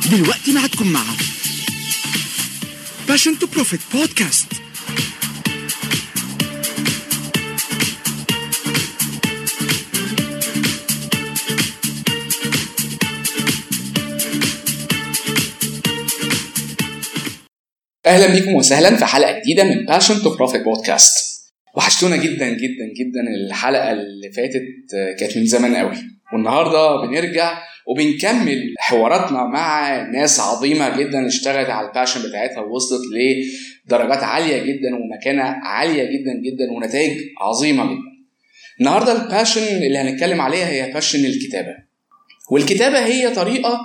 دلوقتي معكم مع باشن تو بروفيت بودكاست اهلا بيكم وسهلا في حلقه جديده من باشن تو بروفيت بودكاست وحشتونا جدا جدا جدا الحلقه اللي فاتت كانت من زمان قوي والنهارده بنرجع وبنكمل حواراتنا مع ناس عظيمه جدا اشتغلت على الباشن بتاعتها ووصلت لدرجات عاليه جدا ومكانه عاليه جدا جدا ونتائج عظيمه جدا النهارده الباشن اللي هنتكلم عليها هي باشن الكتابه والكتابه هي طريقه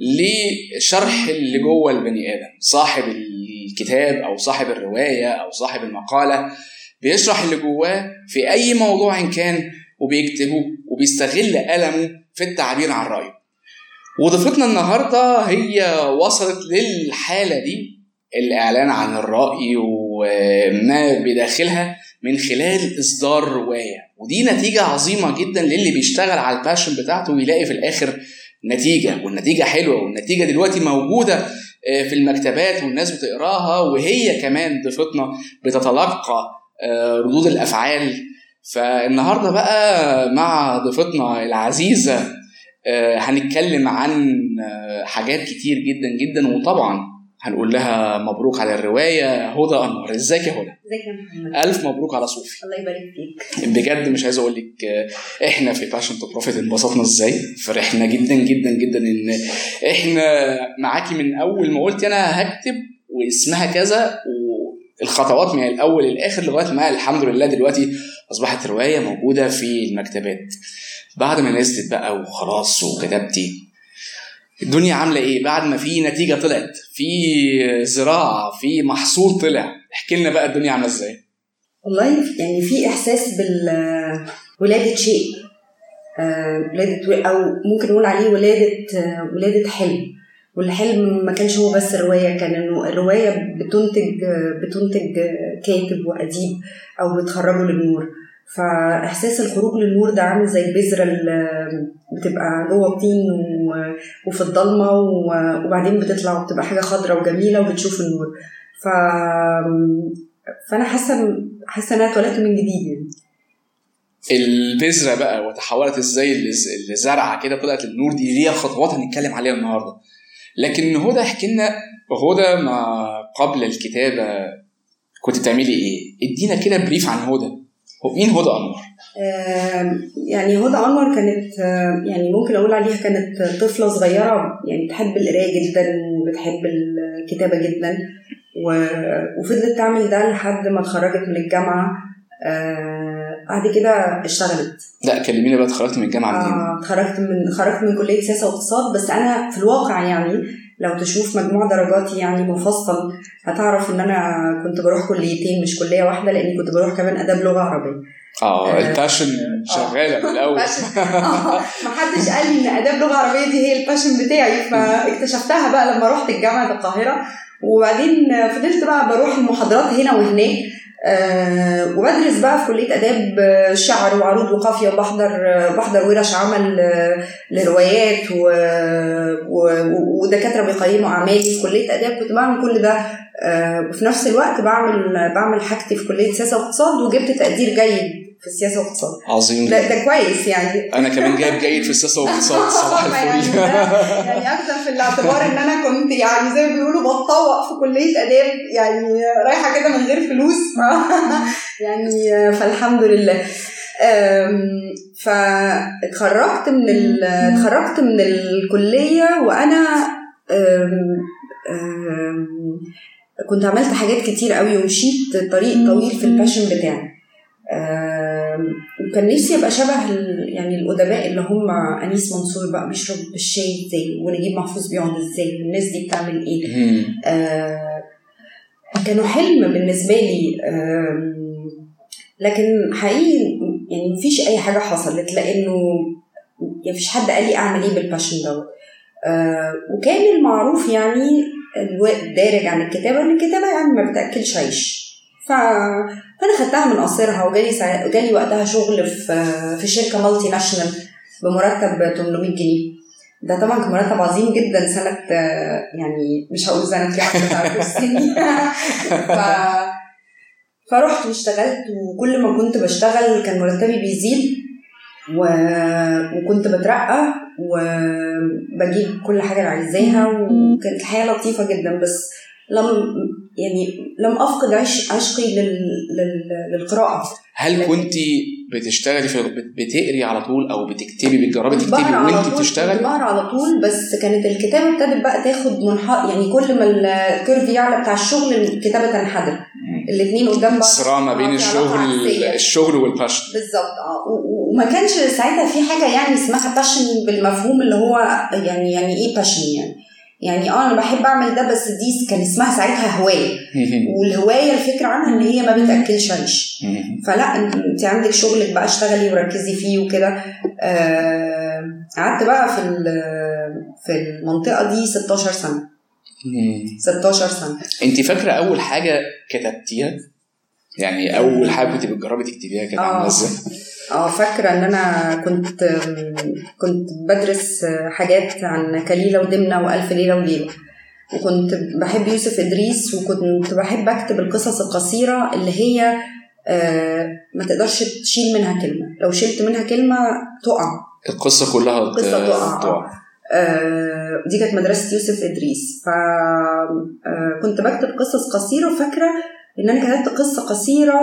لشرح اللي جوه البني ادم صاحب الكتاب او صاحب الروايه او صاحب المقاله بيشرح اللي جواه في اي موضوع إن كان وبيكتبه وبيستغل قلمه في التعبير عن رايه وضيفتنا النهارده هي وصلت للحاله دي الاعلان عن الراي وما بداخلها من خلال اصدار روايه ودي نتيجه عظيمه جدا للي بيشتغل على الباشن بتاعته ويلاقي في الاخر نتيجه والنتيجه حلوه والنتيجه دلوقتي موجوده في المكتبات والناس بتقراها وهي كمان ضيفتنا بتتلقى ردود الافعال فالنهارده بقى مع ضيفتنا العزيزه هنتكلم عن حاجات كتير جدا جدا وطبعا هنقول لها مبروك على الروايه هدى انور ازيك يا هدى ازيك يا محمد الف مبروك على صوفي الله يبارك فيك بجد مش عايز اقول لك احنا في باشن تو بروفيت انبسطنا ازاي فرحنا جدا جدا جدا ان احنا معاكي من اول ما قلت انا هكتب واسمها كذا والخطوات من الاول للاخر لغايه ما الحمد لله دلوقتي اصبحت روايه موجوده في المكتبات بعد ما نزلت بقى وخلاص وكتبتي الدنيا عامله ايه بعد ما في نتيجه طلعت في زراعه في محصول طلع احكي لنا بقى الدنيا عامله ازاي والله يعني في احساس بال ولاده شيء ولاده او ممكن نقول عليه ولاده ولاده حلم والحلم ما كانش هو بس الروايه كان انه الروايه بتنتج بتنتج كاتب واديب او بتخرجه للنور فاحساس الخروج للنور ده عامل زي البذره اللي بتبقى جوه الطين وفي الضلمه وبعدين بتطلع وبتبقى حاجه خضراء وجميله وبتشوف النور ف فانا حاسه حاسه انها اتولدت من جديد يعني البذره بقى وتحولت ازاي لزرعه كده طلعت النور دي ليها خطوات هنتكلم عليها النهارده لكن هدى احكي لنا هدى ما قبل الكتابه كنت بتعملي ايه؟ ادينا كده بريف عن هدى مين هدى انور؟ يعني هدى انور كانت يعني ممكن اقول عليها كانت طفله صغيره يعني بتحب القرايه جدا وبتحب الكتابه جدا وفضلت تعمل ده لحد ما اتخرجت من الجامعه بعد كده اشتغلت لا كلميني بقى اتخرجت من الجامعه منين؟ اه اتخرجت من خرجت من كليه سياسه واقتصاد بس انا في الواقع يعني لو تشوف مجموع درجاتي يعني مفصل هتعرف ان انا كنت بروح كليتين مش كليه واحده لاني كنت بروح كمان اداب لغه عربيه اه الباشن شغاله من الاول اه ما حدش قال لي ان اداب لغه عربيه دي هي الباشن بتاعي فاكتشفتها بقى لما رحت الجامعه القاهره وبعدين فضلت بقى بروح المحاضرات هنا وهناك أه وبدرس بقى في كليه اداب شعر وعروض وقافيه وبحضر بحضر ورش عمل لروايات و... و... ودكاتره بيقيموا اعمالي في كليه اداب كنت بعمل كل ده أه وفي نفس الوقت بعمل بعمل حاجتي في كليه سياسه واقتصاد وجبت تقدير جيد في السياسه والاقتصاد عظيم ده, ده كويس يعني انا كمان جايب جيد في السياسه والاقتصاد صباح الفل يعني اخذ في الاعتبار ان انا كنت يعني زي ما بيقولوا بتطوق في كليه اداب يعني رايحه كده من غير فلوس يعني فالحمد لله فاتخرجت من اتخرجت من الكليه وانا أم أم كنت عملت حاجات كتير قوي ومشيت طريق طويل في الباشن بتاعي وكان نفسي ابقى شبه يعني الادباء اللي هم انيس منصور بقى بيشرب بالشاي ازاي ونجيب محفوظ بيقعد ازاي والناس دي بتعمل ايه آه كانوا حلم بالنسبه لي آه لكن حقيقي يعني مفيش اي حاجه حصلت لانه يعني مفيش حد قال لي اعمل ايه بالباشن دوت آه وكان المعروف يعني الدارج عن الكتابه ان الكتابه يعني ما بتاكلش عيش ف... فانا خدتها من قصرها وجالي سا... جالي وقتها شغل في في شركه مالتي ناشونال بمرتب 800 جنيه ده طبعا كان مرتب عظيم جدا سنه آه، يعني مش هقول سنه كام بتاع السنين ف فرحت واشتغلت وكل ما كنت بشتغل كان مرتبي بيزيد و... وكنت بترقى وبجيب كل حاجه انا عايزاها وكانت الحياه لطيفه جدا بس لم يعني لم افقد عش... عشقي لل... لل... للقراءه هل كنت بتشتغلي في بتقري على طول او بتكتبي بتجربي تكتبي بقرا على وانت طول، بتشتغلي بقرا على طول بس كانت الكتابه ابتدت بقى تاخد منحط يعني كل ما الكيرف يعلى بتاع الشغل الكتابه تنحدر الاثنين قدام بعض صراع ما بين آه، في علاقة الشغل عكسية. الشغل والباشن بالظبط اه و- و- وما كانش ساعتها في حاجه يعني اسمها باشن بالمفهوم اللي هو يعني يعني ايه باشن يعني يعني اه انا بحب اعمل ده بس دي كان اسمها ساعتها هوايه والهوايه الفكره عنها ان هي ما بتاكلش عيش فلا انت انت عندك شغلك بقى اشتغلي وركزي فيه وكده آه، قعدت بقى في ال- في المنطقه دي 16 سنه 16 سنه انت فاكره اول حاجه كتبتيها يعني اول حاجه كنت بتجربي تكتبيها كانت عامله آه. ازاي اه فاكره ان انا كنت كنت بدرس حاجات عن كليله ودمنه والف ليله وليله وكنت بحب يوسف ادريس وكنت بحب اكتب القصص القصيره اللي هي آه، ما تقدرش تشيل منها كلمه لو شلت منها كلمه تقع القصه كلها ت- القصة تقع، تقع. آه، دي كانت مدرسة يوسف إدريس فكنت بكتب قصص قصيرة وفاكرة إن أنا كتبت قصة قصيرة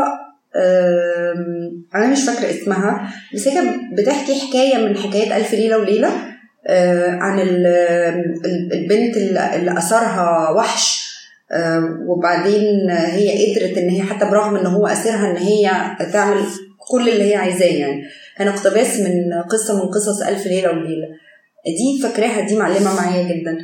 آم، أنا مش فاكرة اسمها بس هي كانت بتحكي حكاية من حكايات ألف ليلة وليلة آه، عن ال- ال- البنت اللي اللي أثرها وحش آه، وبعدين هي قدرت إن هي حتى برغم إن هو أسرها إن هي تعمل كل اللي هي عايزاه يعني كان اقتباس من قصة من قصص ألف ليلة وليلة دي فاكراها دي معلمة معايا جدا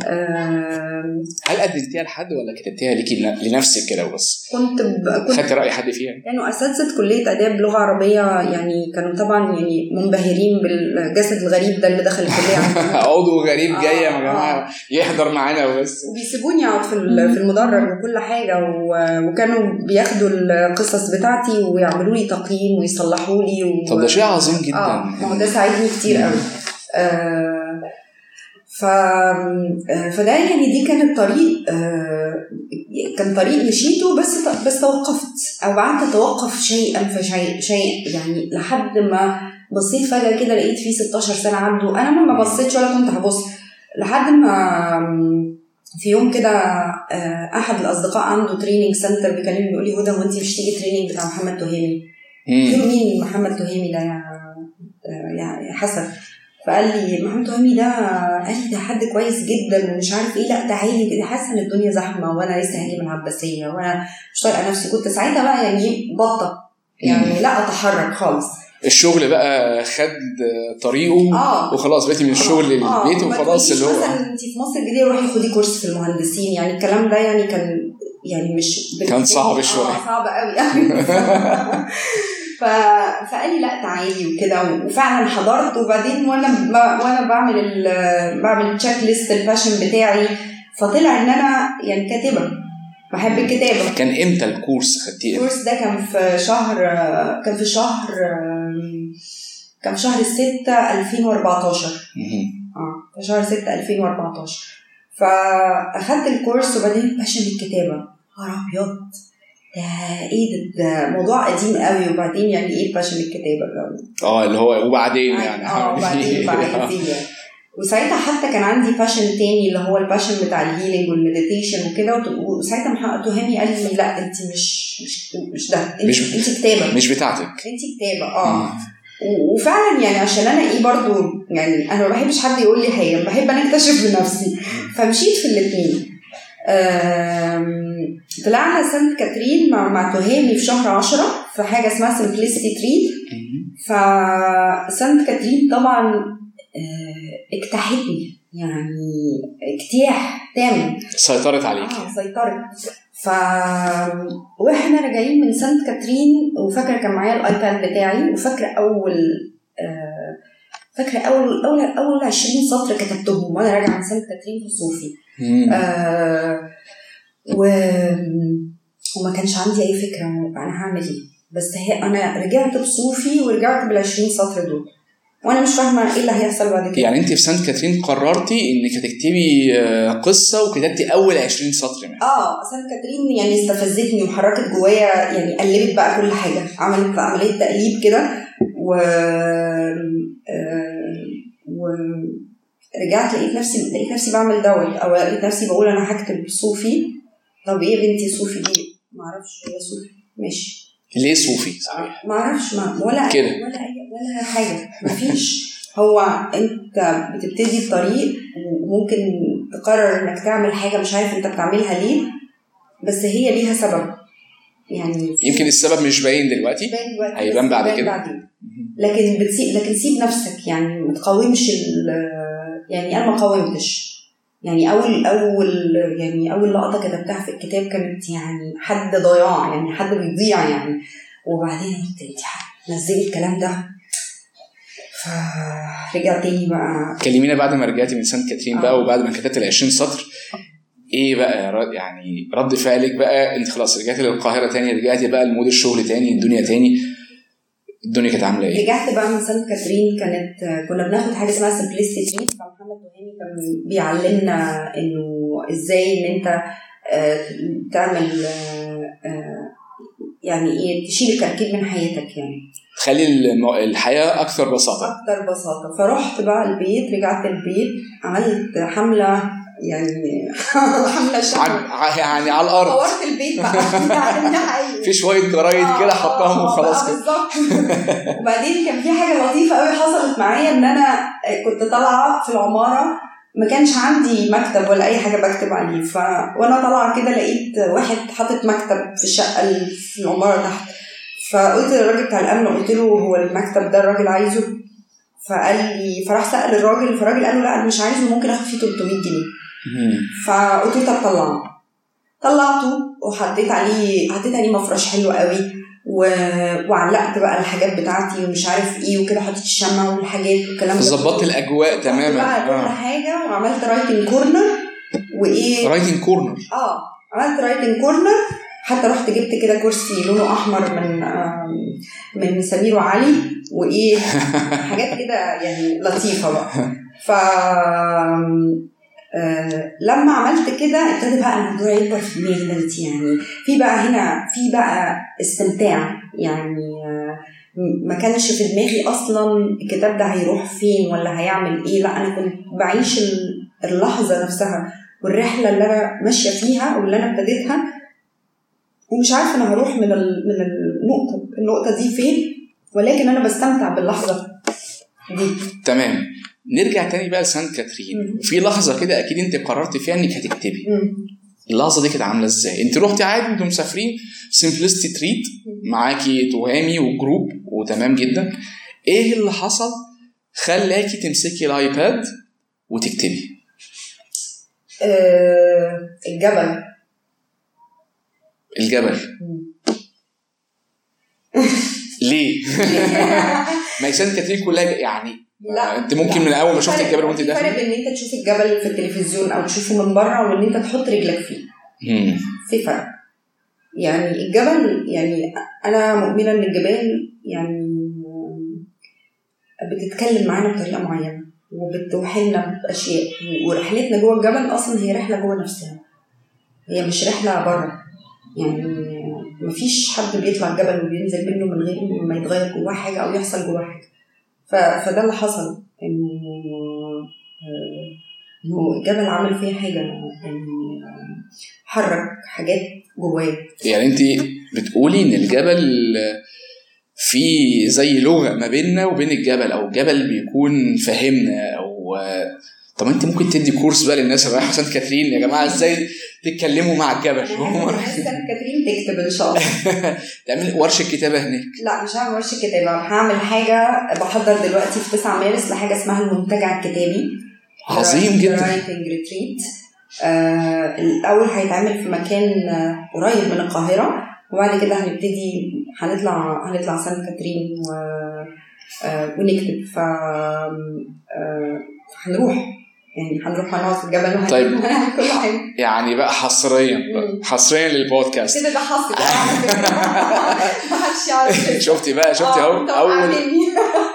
آم، هل قدمتيها لحد ولا كتبتيها ليكي لن- لنفسك كده وبس كنت ب... كنت خدتي راي حد فيها كانوا اساتذه كليه اداب لغه عربيه يعني كانوا طبعا يعني منبهرين بالجسد الغريب ده اللي دخل الكليه عندنا. عضو غريب آه، جاي يا آه. جماعه يحضر معانا وبس وبيسيبوني اقعد في ال- في المدرج وكل حاجه و- وكانوا بياخدوا القصص بتاعتي ويعملوا لي تقييم ويصلحوا لي و... طب ده شيء عظيم جدا اه ما هو ده ساعدني كتير قوي آه ف آه، فده يعني دي كانت طريق آه كان طريق مشيته بس بس توقفت او قعدت اتوقف شيئا فشيء شيء يعني لحد ما بصيت فجاه كده لقيت فيه 16 سنه عدوا انا ما بصيتش ولا كنت هبص لحد ما في يوم كده آه، احد الاصدقاء عنده تريننج سنتر بيكلمني بيقول لي هدى هو انت مش تيجي تريننج بتاع محمد تهامي قلت له مم. مين محمد تهامي ده يا يا يا حسن فقال لي محمد تهامي ده قال لي ده حد كويس جدا ومش عارف ايه لا تعالي كده حاسه ان الدنيا زحمه وانا لسه هاجي من العباسيه وانا مش طايقه نفسي كنت ساعتها بقى يعني إيه بطه يعني لا اتحرك خالص الشغل بقى خد طريقه اه وخلاص بقيتي من الشغل آه، للبيت ما وخلاص تقوليش اللي هو مثلا انت في مصر الجديده روحي خدي كورس في المهندسين يعني الكلام ده يعني كان يعني مش كان صعب اه شوية. صعب قوي يعني ف... فقال لي لا تعالي وكده وفعلا حضرت وبعدين وانا ب... وانا بعمل ال... بعمل تشيك ليست الفاشن بتاعي فطلع ان انا يعني كاتبه بحب الكتابه كان امتى الكورس خدتيه امتى؟ الكورس ده كان في شهر كان في شهر كان في شهر 6 2014 مهم. اه في شهر 6 2014 فاخدت الكورس وبعدين باشن الكتابه نهار ابيض ده ايه ده, ده موضوع قديم قوي وبعدين يعني ايه باشن الكتابه ده اه اللي هو وبعدين يعني اه وبعدين بقى عايزين يعني وساعتها حتى كان عندي باشن تاني اللي هو الباشن بتاع الهيلينج والمديتيشن وكده وت- وساعتها محمد تهامي قال لي لا انت مش مش مش ده انت مش- انت كتابه مش بتاعتك انت كتابه اه مم. و- وفعلا يعني عشان انا ايه برضو يعني انا ما بحبش حد يقول لي حاجه بحب انا اكتشف بنفسي فمشيت في الاثنين طلعنا سانت كاترين مع مع تهامي في شهر عشرة في حاجه اسمها سمبليستي تريد مهم. فسانت كاترين طبعا آه، اجتاحتني يعني اجتياح تام سيطرت عليك اه سيطرت ف واحنا راجعين من سانت كاترين وفاكره كان معايا الايباد بتاعي وفاكره اول آه، فاكره اول اول اول 20 سطر كتبتهم وانا راجعه من سانت كاترين في صوفي مم. آه و... وما كانش عندي اي فكره انا هعمل ايه بس هي انا رجعت بصوفي ورجعت بال 20 سطر دول وانا مش فاهمه ايه اللي هيحصل بعد كده يعني انت في سانت كاترين قررتي انك هتكتبي آه، قصه وكتبتي اول 20 سطر منها اه سانت كاترين يعني استفزتني وحركت جوايا يعني قلبت بقى كل حاجه عملت عمليه تقليب كده و آه، و رجعت لقيت نفسي لقيت نفسي بعمل دوت او لقيت نفسي بقول انا هكتب صوفي طب ايه يا بنتي صوفي دي معرفش هي صوفي ماشي ليه صوفي صحيح ما اعرفش ما ولا كده. أي ولا اي ولا حاجه مفيش هو انت بتبتدي الطريق وممكن تقرر انك تعمل حاجه مش عارف انت بتعملها ليه بس هي ليها سبب يعني يمكن السبب مش باين دلوقتي باين دلوقتي هيبان بس بعد باين كده. بعدين لكن بتسيب لكن سيب نفسك يعني ما تقاومش ال- يعني انا ما قاومتش يعني اول اول يعني اول لقطه كتبتها في الكتاب كانت يعني حد ضياع يعني حد بيضيع يعني وبعدين قلت انت نزلي الكلام ده فرجع تاني بقى كلمينا بعد ما رجعتي من سانت كاترين بقى آه. وبعد ما كتبت ال 20 سطر ايه بقى رد- يعني رد فعلك بقى انت خلاص رجعتي للقاهره تاني رجعتي بقى لمود الشغل تاني الدنيا تاني الدنيا كانت عامله ايه؟ رجعت بقى من سانت كاترين كانت كنا بناخد حاجه اسمها سمبلستي تريت فمحمد تهامي كان بيعلمنا انه ازاي ان انت آه، تعمل آه، آه، يعني ايه تشيل الكركيب من حياتك يعني تخلي الم- الحياه اكثر بساطه اكتر بساطه فرحت بقى البيت رجعت البيت عملت حمله يعني حمله شمل ع- يعني على الارض صورت البيت بقى يعني ده حقيقي في شويه جرايد آه، كده آه، حطاهم آه، وخلاص بقى كده بالظبط وبعدين كان في حاجه لطيفه قوي حصلت معايا ان انا كنت طالعه في العماره ما كانش عندي مكتب ولا اي حاجه بكتب عليه ف وانا طالعه كده لقيت واحد حاطط مكتب في الشقه اللي في العماره تحت فقلت للراجل بتاع الامن قلت له هو المكتب ده الراجل عايزه فقال لي فراح سال الراجل فالراجل قال له لا انا مش عايزه ممكن اخد فيه 300 جنيه مم. فقلت له طب طلعه طلعته وحطيت عليه حطيت عليه مفرش حلو قوي و... وعلقت بقى الحاجات بتاعتي ومش عارف ايه وكده حطيت الشمع والحاجات والكلام ده ظبطت الاجواء ظبطت تماما بقى كل آه. حاجه وعملت رايتنج كورنر وايه رايتنج كورنر اه عملت رايتنج كورنر حتى رحت جبت كده كرسي لونه احمر من آم، من سمير وعلي وايه حاجات كده يعني لطيفه بقى ف آه لما عملت كده ابتدى بقى الموضوع يكبر في دماغي دلوقتي يعني في بقى هنا في بقى استمتاع يعني آه م- ما كانش في دماغي اصلا الكتاب ده هيروح فين ولا هيعمل ايه لا انا كنت بعيش ال- اللحظه نفسها والرحله اللي انا ماشيه فيها واللي انا ابتديتها ومش عارفه انا هروح من ال- من النقطه النقطه دي فين ولكن انا بستمتع باللحظه دي تمام نرجع تاني بقى لسانت كاترين مم. في لحظه كده اكيد انت قررت فيها انك هتكتبي مم. اللحظه دي كانت عامله ازاي انت رحتي عادي انتوا مسافرين سمبلستي تريت معاكي تهامي وجروب وتمام جدا ايه اللي حصل خلاكي تمسكي الايباد وتكتبي آه الجبل الجبل ليه ما هي سانت كاترين كلها يعني لا انت ممكن من اول ما شفت فرق- الجبل وانت في فرق داخل بين ان انت تشوف الجبل في التلفزيون او تشوفه من بره وان انت تحط رجلك فيه مم. في فرق يعني الجبل يعني انا مؤمنه ان الجبال يعني بتتكلم معانا بطريقه معينه وبتوحلنا باشياء ورحلتنا جوه الجبل اصلا هي رحله جوه نفسنا هي مش رحله بره يعني مفيش حد بيطلع الجبل وبينزل منه من غير ما يتغير جواه حاجه او يحصل جواه حاجه ف- فده اللي حصل انه آه، انه الجبل عمل فيها حاجه يعني آه، حرك حاجات جوايا يعني انت بتقولي ان الجبل في زي لغه ما بيننا وبين الجبل او الجبل بيكون فاهمنا او طب انت ممكن تدي كورس بقى للناس اللي رايحه سانت كاترين يا جماعه ازاي تتكلموا مع الجبل وهم رايحين سانت كاترين تكتب ان شاء الله تعمل ورشه كتابه هناك لا مش هعمل ورشه كتابه هعمل حاجه بحضر دلوقتي في 9 مارس لحاجه اسمها المنتجع الكتابي عظيم جدا رايتنج ريتريت آه الاول هيتعمل في مكان آه قريب من القاهره وبعد كده هنبتدي هنطلع هنطلع سانت كاترين و آه ونكتب ف آه هنروح يعني هنروح هنقعد في الجبل وهن- طيب. وهنعمل كل حاجه يعني بقى حصريا بقى مم. حصريا للبودكاست كده ده حصل على فكرة. ما حدش يعرف كده. شفتي بقى شفتي آه، اهو طب اول أعمل إيه؟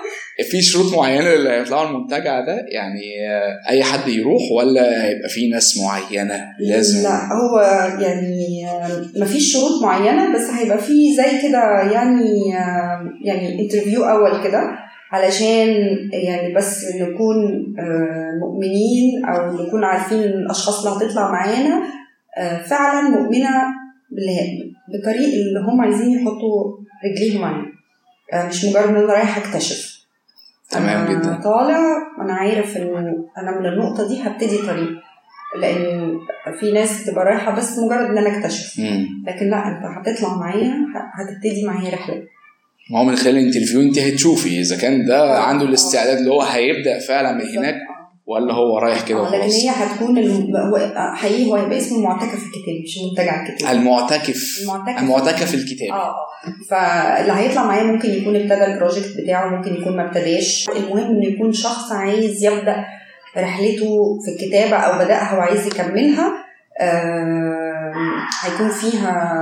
في شروط معينه اللي هيطلعوا المنتجع ده يعني آه، اي حد يروح ولا هيبقى في ناس معينه لازم لا هو يعني آه، مفيش شروط معينه بس هيبقى في زي كده يعني آه، يعني انترفيو اول كده علشان يعني بس نكون آه، مؤمنين او نكون عارفين الاشخاص اللي هتطلع معانا آه، فعلا مؤمنه بالله- بالطريق اللي هم عايزين يحطوا رجليهم عليه آه، مش مجرد ان انا رايح اكتشف تمام أنا جدا. طالع وانا عارف ان انا من النقطه دي هبتدي طريق لان في ناس بتبقى رايحه بس مجرد ان انا اكتشف مم. لكن لا انت هتطلع معايا ه- هتبتدي معايا رحله ما هو من خلال الانترفيو انت هتشوفي اذا كان ده آه. عنده الاستعداد اللي هو هيبدا فعلا من هناك ولا هو رايح كده آه، لكن وخلاص هي هتكون الم- هو حقيقي هو هيبقى اسمه معتكف الكتاب مش منتجع الكتاب المعتكف المعتكف المعتكف الكتابي اه اه فاللي هيطلع معايا ممكن يكون ابتدى البروجكت بتاعه ممكن يكون ما ابتداش المهم انه يكون شخص عايز يبدا رحلته في الكتابه او بداها وعايز يكملها آه هيكون فيها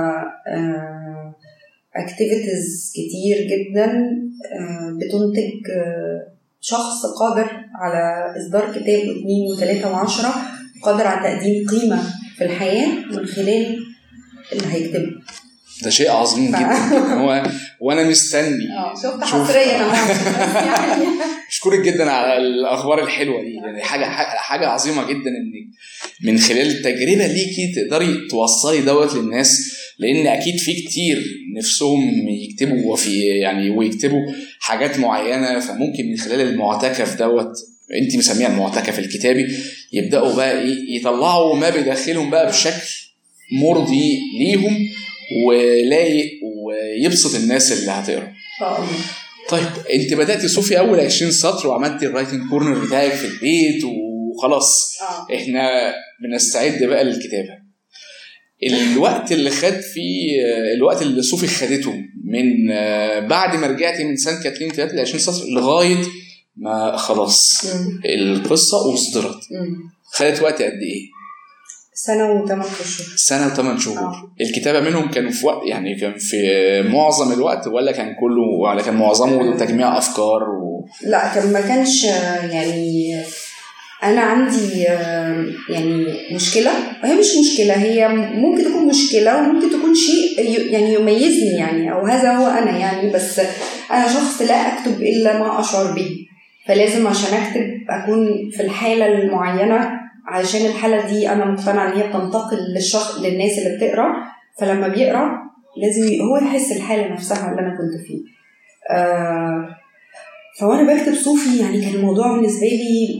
اكتيفيتيز كتير جدا آه بتنتج آه شخص قادر على اصدار كتاب واثنين وثلاثه وعشره قادر على تقديم قيمه في الحياه من خلال اللي هيكتبه ده شيء عظيم ف- جدا هو وانا مستني اه شفت شوف- حصريا انا يعني اشكرك جدا على الاخبار الحلوه دي يعني حاجه حاجه عظيمه جدا انك من خلال التجربه ليكي تقدري توصلي دوت للناس لان اكيد في كتير نفسهم يكتبوا وفي يعني ويكتبوا حاجات معينه فممكن من خلال المعتكف دوت انت مسميها المعتكف الكتابي يبداوا بقى ايه يطلعوا ما بداخلهم بقى بشكل مرضي ليهم ولايق ويبسط الناس اللي هتقرا اه طيب انت بدات تصوفي اول 20 سطر وعملتي الرايتنج كورنر بتاعك في البيت وخلاص اه احنا بنستعد بقى للكتابه الوقت اللي خد فيه الوقت اللي صوفي خدته من آه، بعد ما رجعتي من سان كاترين 3 ل 20 سطر لغايه ما خلاص مم. القصه اصدرت مم. خدت وقت قد ايه؟ سنة وثمان أشهر سنه وثمان شهور آه. الكتابه منهم كانوا في وقت يعني كان في معظم الوقت ولا كان كله ولا كان معظمه تجميع افكار و... لا كان ما كانش آه، يعني أنا عندي آه، يعني مشكلة وهي مش مشكلة هي ممكن تكون مشكلة وممكن تكون شيء ي- يعني يميزني يعني أو هذا هو أنا يعني بس أنا شخص لا أكتب إلا ما أشعر به فلازم عشان أكتب أكون في الحالة المعينة علشان الحالة دي أنا مقتنعة إن هي بتنتقل للشخص للناس اللي بتقرا فلما بيقرا لازم ي- هو يحس الحالة نفسها اللي أنا كنت فيه آه فوانا بكتب صوفي يعني كان الموضوع بالنسبه لي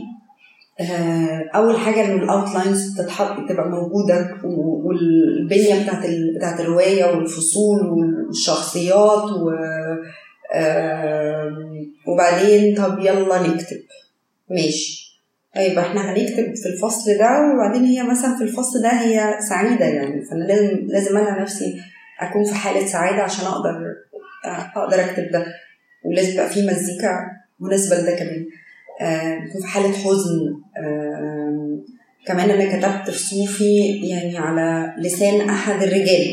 آه اول حاجه انه الاوتلاينز تتحط تبقى موجوده و- والبنيه بتاعت ال- بتاعت الروايه والفصول والشخصيات و آه وبعدين طب يلا نكتب ماشي طيب احنا هنكتب في الفصل ده وبعدين هي مثلا في الفصل ده هي سعيده يعني فانا لازم لازم انا نفسي اكون في حاله سعاده عشان اقدر اقدر اكتب ده ولازم يبقى في مزيكا مناسبه لده كمان آه، يكون في حاله حزن آه، كمان انا كتبت في صوفي يعني على لسان احد الرجال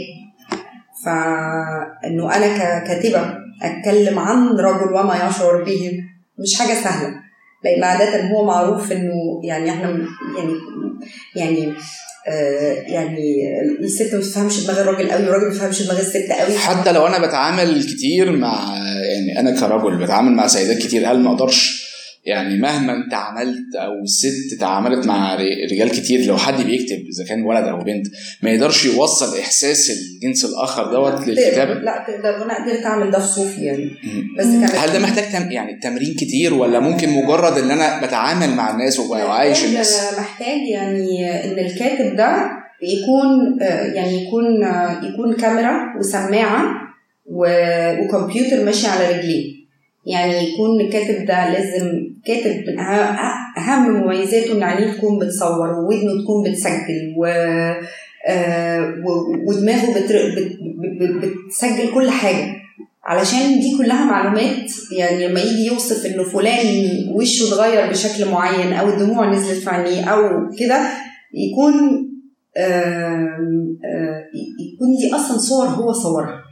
فانه انا ككاتبه اتكلم عن رجل وما يشعر به مش حاجه سهله لان عاده هو معروف انه يعني احنا يعني يعني آه يعني الست ما بتفهمش دماغ الراجل قوي والراجل ما بيفهمش دماغ الست قوي حتى لو انا بتعامل كتير مع يعني انا كرجل بتعامل مع سيدات كتير هل ما اقدرش يعني مهما انت عملت او الست تعاملت مع ر- رجال كتير لو حد بيكتب اذا كان ولد او بنت ما يقدرش يوصل احساس الجنس الاخر دوت للكتابه لا تقدر وانا قدرت اعمل ده في صوفي يعني مم. بس كانت هل ده محتاج تم يعني تمرين كتير ولا ممكن مجرد ان انا بتعامل مع الناس وعايش الناس محتاج- محتاج يعني ان الكاتب ده يكون آه، يعني يكون آه، يكون كاميرا وسماعه و- وكمبيوتر ماشي على رجليه يعني يكون الكاتب ده لازم كاتب من أه- اهم مميزاته ان عينيه تكون بتصور وودنه تكون بتسجل و آه، و- ودماغه بتر- بت- بت- بت- بتسجل كل حاجه علشان دي كلها معلومات يعني لما يجي يوصف انه فلان وشه اتغير بشكل معين او الدموع نزلت في عينيه او كده يكون آم، آه، يكون دي اصلا صور هو صورها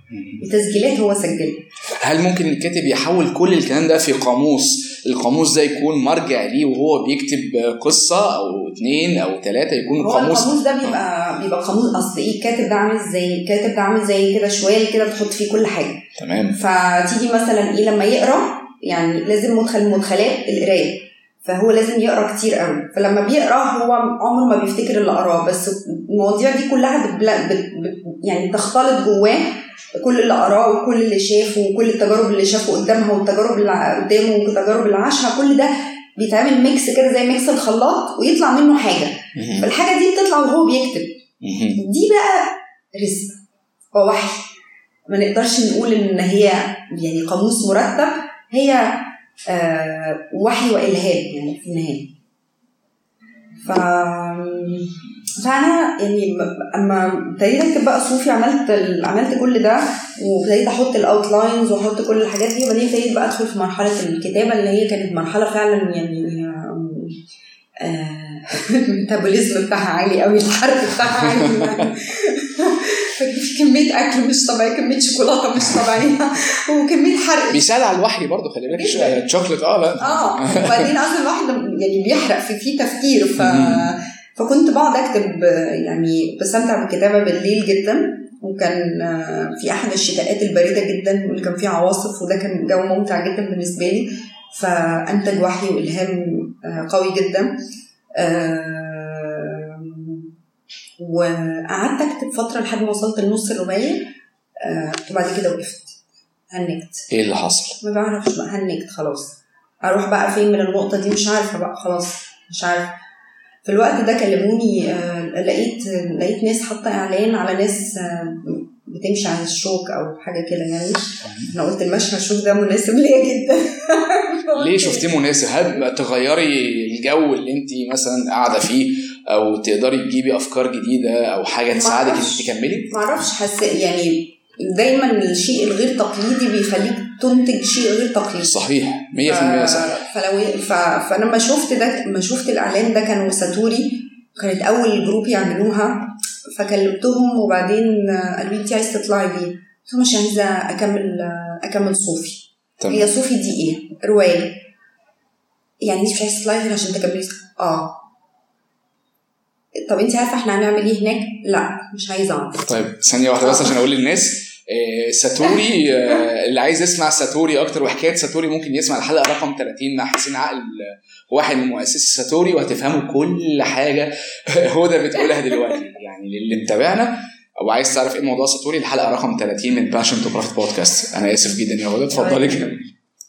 وتسجيلات هو سجلها هل ممكن الكاتب يحول كل الكلام ده في قاموس القاموس ده يكون مرجع ليه وهو بيكتب قصه او اتنين او ثلاثه يكون هو قاموس القاموس ده بيبقى بيبقى قاموس اصل ايه الكاتب ده عامل ازاي الكاتب ده عامل زي كده شوال كده بتحط فيه كل حاجه تمام فتيجي مثلا ايه لما يقرا يعني لازم مدخل من مدخلات القرايه فهو لازم يقرا كتير قوي فلما بيقرا هو عمره ما بيفتكر اللي قراه بس المواضيع دي كلها بتبلا بت بت يعني بتختلط جواه كل اللي قراه وكل اللي شافه وكل التجارب اللي شافه قدامها والتجارب اللي قدامه والتجارب اللي عاشها كل ده بيتعمل ميكس كده زي ميكس الخلاط ويطلع منه حاجه مهم. فالحاجه دي بتطلع وهو بيكتب مهم. دي بقى رزق هو وحي ما نقدرش نقول ان هي يعني قاموس مرتب هي آه وحي والهام يعني في النهايه ف فانا يعني ب- اما ابتديت اكتب بقى صوفي عملت ال... عملت كل ده وابتديت احط الاوتلاينز واحط كل الحاجات دي وبعدين ابتديت بقى ادخل في مرحله الكتابه اللي هي كانت مرحله فعلا يعني آه، الميتابوليزم بتاعها عالي قوي الحرق بتاعها عالي يعني ففي كميه اكل مش طبيعيه كميه شوكولاته مش طبيعيه وكميه حرق بيساعد على الوحي برضه خلي بالك جداً. الشوكليت اه لا اه وبعدين اصلا الواحد يعني بيحرق في فيه تفكير ف مم. فكنت بقعد اكتب آه، يعني بستمتع بالكتابه بالليل جدا وكان آه، في احد الشتاءات البارده جدا واللي كان فيه عواصف وده كان جو ممتع جدا بالنسبه لي فانتج وحي والهام آه، قوي جدا آه، وقعدت اكتب فتره لحد ما وصلت لنص الروايه آه، وبعد كده وقفت هنكت ايه اللي حصل؟ ما بعرفش بقى هنكت خلاص اروح بقى فين من النقطه دي مش عارفه بقى خلاص مش عارفه في الوقت ده كلموني آه، لقيت لقيت ناس حاطه اعلان على ناس آه، بتمشي على الشوك او حاجه كده يعني انا قلت المشي على الشوك ده مناسب ليا جدا ليه شفتيه مناسب؟ هل تغيري الجو اللي انت مثلا قاعده فيه او تقدري تجيبي افكار جديده او حاجه تساعدك انك معرفش. تكملي؟ معرفش حس يعني دايما الشيء الغير تقليدي بيخليك تنتج شيء غير تقليدي صحيح 100% صحيح ف- فلو ف... فانا لما شفت ده لما شفت الاعلان ده كانوا ساتوري كانت اول جروب يعملوها فكلمتهم وبعدين قالوا لي انت عايزه تطلعي ليه؟ قلت لهم مش عايزه اكمل اكمل صوفي تمام هي صوفي دي ايه؟ روايه يعني انت مش عايزه تطلعي غير عشان تكملي اه طب انت عارفه احنا هنعمل ايه هناك؟ لا مش عايزه اعرف طيب ثانيه واحده بس عشان اقول للناس آه، ساتوري آه، اللي عايز يسمع ساتوري اكتر وحكايه ساتوري ممكن يسمع الحلقه رقم 30 مع حسين عقل آه، واحد من مؤسسي ساتوري وهتفهموا كل حاجه هدى بتقولها دلوقتي يعني للي متابعنا او عايز تعرف ايه موضوع ساتوري الحلقه رقم 30 من باشن تو بروفيت بودكاست انا اسف جدا يا هدى اتفضلي كملي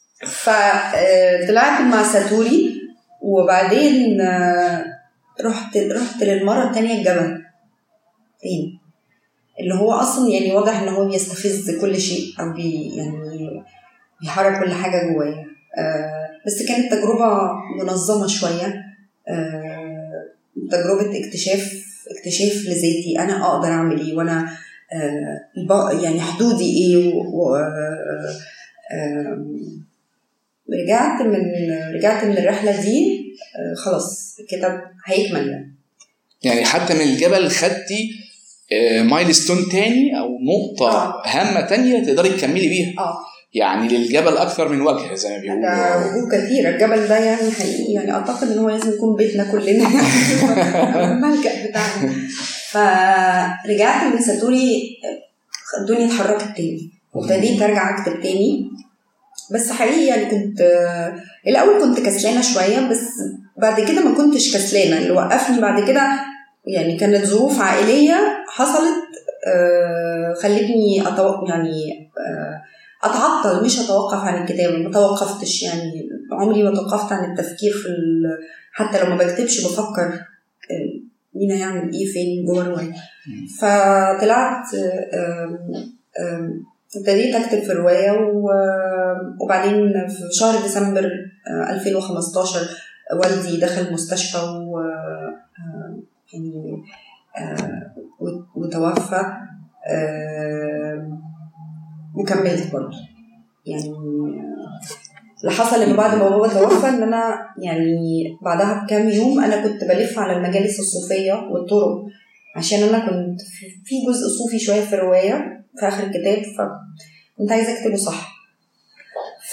فطلعت مع ساتوري وبعدين آه، رحت رحت للمره الثانيه الجبل تاني اللي هو اصلا يعني واضح ان هو بيستفز كل شيء او بي يعني بيحرك كل حاجه جوايا آه، بس كانت تجربه منظمه شويه آه، تجربه اكتشاف اكتشاف لذاتي انا اقدر اعمل ايه وانا آه، الب- يعني حدودي ايه و- و- آه، آم، رجعت من رجعت من الرحله دي آه، خلاص الكتاب هيكمل يعني يعني حتى من الجبل خدتي مايلستون تاني او نقطه آه. هامه تانية تقدري تكملي بيها اه يعني للجبل اكثر من وجه زي ما ده بيقولوا وجوه كثيرة الجبل ده يعني حقيقي يعني اعتقد ان هو لازم يكون بيتنا كلنا أو الملجأ بتاعنا فرجعت من ساتوري آه، الدنيا اتحركت تاني وابتديت ارجع اكتب تاني بس حقيقي يعني كنت آه، الاول كنت كسلانه شويه بس بعد كده ما كنتش كسلانه اللي وقفني بعد كده يعني كانت ظروف عائليه حصلت آه، خلتني أتو... يعني آه، اتعطل مش اتوقف عن الكتابه ما توقفتش يعني عمري ما توقفت عن التفكير في ال... حتى لو ما بكتبش بفكر آه، مين هيعمل ايه فين جوه الروايه فطلعت آم، آم، ابتديت اكتب في الروايه و- وبعدين في شهر ديسمبر آه، 2015 والدي دخل مستشفى و آه، يعني آه، وت- وتوفى آم، وكملت برضه يعني آه، اللي حصل ان بعد ما بابا توفى ان انا يعني بعدها بكام يوم انا كنت بلف على المجالس الصوفيه والطرق عشان انا كنت في- في جزء صوفي شويه في الروايه في اخر الكتاب فكنت عايزه اكتبه صح ف